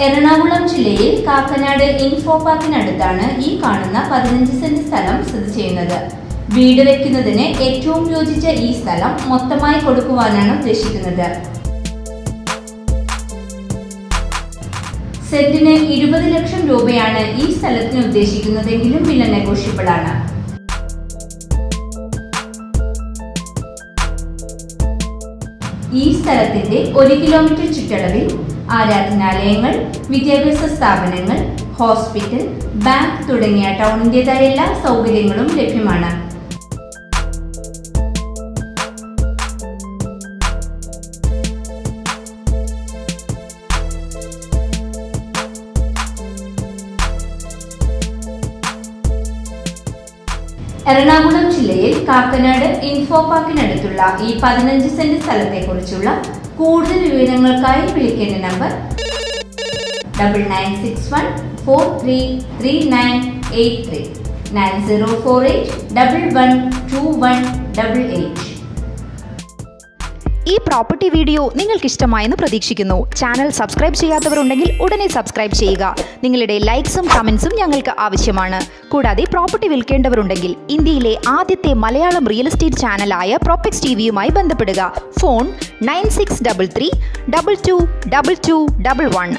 എറണാകുളം ജില്ലയിൽ കാക്കനാട് ഇൻഫോ പാർക്കിനടുത്താണ് ഈ കാണുന്ന പതിനഞ്ച് സെന്റ് സ്ഥലം സ്ഥിതി ചെയ്യുന്നത് വീട് വെക്കുന്നതിന് ഏറ്റവും യോജിച്ച ഈ സ്ഥലം മൊത്തമായി കൊടുക്കുവാനാണ് ഉദ്ദേശിക്കുന്നത് സെന്റിന് ഇരുപത് ലക്ഷം രൂപയാണ് ഈ സ്ഥലത്തിന് ഉദ്ദേശിക്കുന്നതെങ്കിലും വില നെഗോഷ്യബിൾ ആണ് ഈ സ്ഥലത്തിന്റെ ഒരു കിലോമീറ്റർ ചുറ്റളവിൽ ആരാധനാലയങ്ങൾ വിദ്യാഭ്യാസ സ്ഥാപനങ്ങൾ ഹോസ്പിറ്റൽ ബാങ്ക് തുടങ്ങിയ ടൗണിന്റേതായ എല്ലാ സൗകര്യങ്ങളും ലഭ്യമാണ് എറണാകുളം ജില്ലയിൽ കാക്കനാട് ഇൻഫോ പാർക്കിനടുത്തുള്ള ഈ പതിനഞ്ച് സെന്റ് സ്ഥലത്തെക്കുറിച്ചുള്ള കൂടുതൽ വിവരങ്ങൾക്കായി വിളിക്കേണ്ട number double nine six one four three three nine eight three nine zero four eight double one two one double eight ഈ പ്രോപ്പർട്ടി വീഡിയോ നിങ്ങൾക്ക് ഇഷ്ടമായെന്ന് പ്രതീക്ഷിക്കുന്നു ചാനൽ സബ്സ്ക്രൈബ് ചെയ്യാത്തവരുണ്ടെങ്കിൽ ഉടനെ സബ്സ്ക്രൈബ് ചെയ്യുക നിങ്ങളുടെ ലൈക്സും കമൻസും ഞങ്ങൾക്ക് ആവശ്യമാണ് കൂടാതെ പ്രോപ്പർട്ടി വിൽക്കേണ്ടവരുണ്ടെങ്കിൽ ഇന്ത്യയിലെ ആദ്യത്തെ മലയാളം റിയൽ എസ്റ്റേറ്റ് ചാനലായ പ്രോപ്പക്സ് ടി വിയുമായി ബന്ധപ്പെടുക phone nine six double three double two double two double one